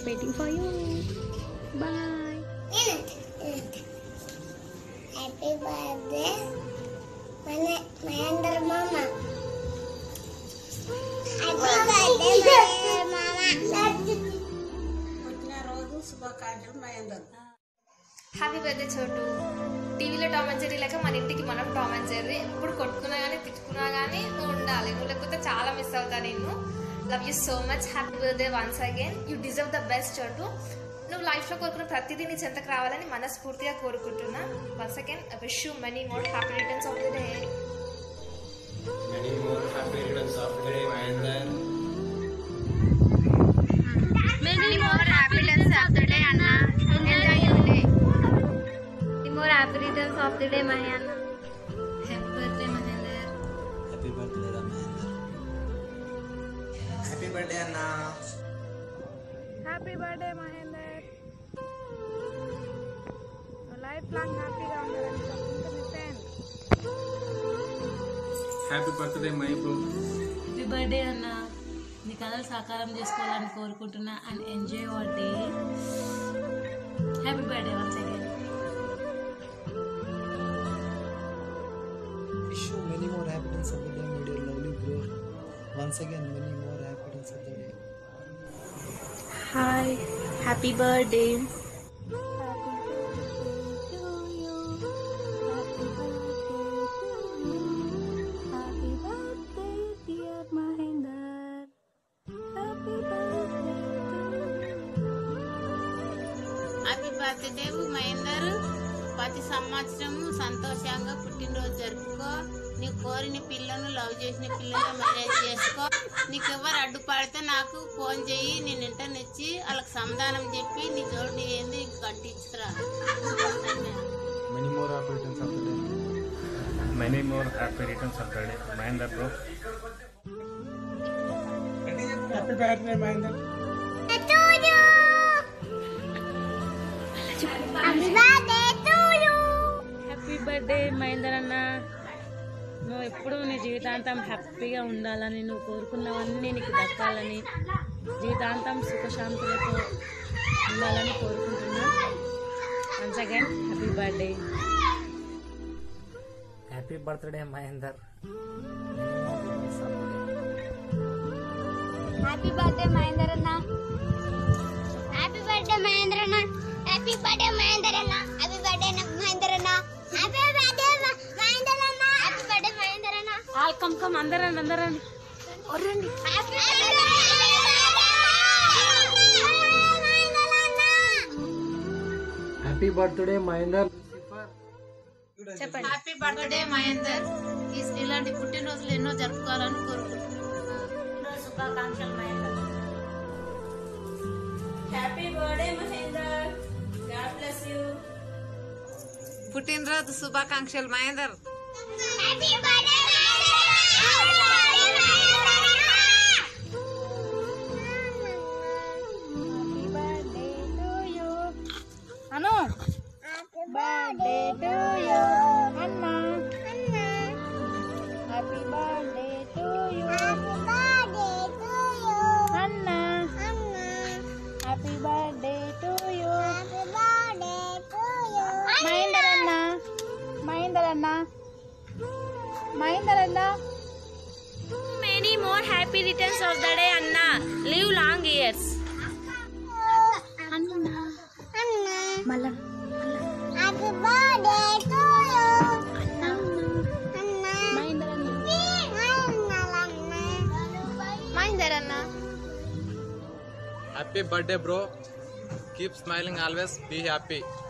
Waiting for you boy happy birthday మన మహేందర్ మామ happy birthday మామ పుట్టినరోజు శుభాకాంక్షలు మహేందర్ హ్యాపీ బర్త్డే చోటు టీవీలో టామ్ అండ్ జెర్రీ లేక మన ఇంటికి మనం టామ్ అండ్ జెర్రీ ఎప్పుడు కొట్టుకున్నా కానీ తిట్టుకున్నా కానీ నువ్వు ఉండాలి నువ్వు లేకపోతే చాలా మిస్ అవుతా నేను love you so much happy birthday once again you deserve the best Chotu నువ్వు లైఫ్లో కోరుకున్న ప్రతిదీ నీ చెంతకు రావాలని మనస్ఫూర్తిగా కోరుకుంటున్నా once again wish you many more happy returns of the day Many more happy returns of the day, Mahendra. Many more happy returns of the day, Anna. Enjoy your day. Many more happy returns of the day, Mahayana. Happy birthday, Mahendra. Happy birthday రా Mahender happy birthday అన్న happy birthday Mahender life long హ్యాపీగా ఉండాలని చెప్పుకుంటూ miss అయ్యాను Happy birthday, my bro. Happy birthday అన్న నీ కళలు సాకారం చేసుకోవాలని కోరుకుంటున్నా and enjoy your day happy birthday once again wish you many more happiness of the day my dear lovely bro once again many more happiness of the day Hi, happy birthday. Happy birthday, dear Mahinder. Happy birthday happy birthday Mahender ప్రతి సంవత్సరం సంతోషంగా పుట్టినరోజు జరుపుకో నీ కోరిన పిల్లను love చేసిన పిల్లను marriage చేసుకో నీకు ఎవరు అడ్డుపడితే నాకు ఫోన్ చెయ్యి నేను ఇంటర్ ఇచ్చి వాళ్ళకి సమాధానం చెప్పి నీ జోడిని ఏంది నీకు కట్టించురా many more happy returns of the day Many more happy returns of the day, Mahendra, bro. Happy birthday Mahender happy birthday to you happy birthday Mahender అన్న నువ్వు ఎప్పుడు నీ జీవితాంతం హ్యాపీగా ఉండాలని నువ్వు కోరుకున్నవన్నీ నీకు దక్కాలని జీవితాంతం సుఖశాంతులతో ఉండాలని కోరుకుంటున్నా once again happy birthday happy birthday Mahender happy birthday Mahender అన్న హ్యాపీ బర్త్డే మహేందర్ అన్న హ్యాపీ బర్త్డే మహేందర్ అన్న హ్యాపీ బర్త్డే మహేందర్ అన్న హ్యాపీ బర్త్డే మహేందర్ అన్న హ్యాపీ బర్త్డే మహేందర్ అన్న ఆల్ కమ్ కమ్ అందరండి అందరండి ఒర్రండి హ్యాపీ హ్యాపీ బర్త్డే మహేందర్ చెప్పండి హ్యాపీ బర్త్డే మహేందర్ ఈ- ఇలాంటి పుట్టినరోజులు ఎన్నో జరుపుకోవాలని కోరుకుంటున్నాను శుభాకాంక్షలు Mahender happy birthday Mahender God bless you పుట్టినరోజు శుభాకాంక్షలు Mahender happy birthday happy birthday to you అను హ్యాపీ బర్త్డే టు యూ అన్న అన్న happy birthday to you happy birthday to you అన్న అన్న happy birthday to you happy birthday to you Mahender అన్న మహేందర్ అన్న మహేందర్ అన్న Many more happy returns of the day, Anna. Live long years. అన్న Mala. Happy birthday to you అన్న మహేందర్ అన్న మహేందర్ అన్న happy birthday bro keep smiling always be happy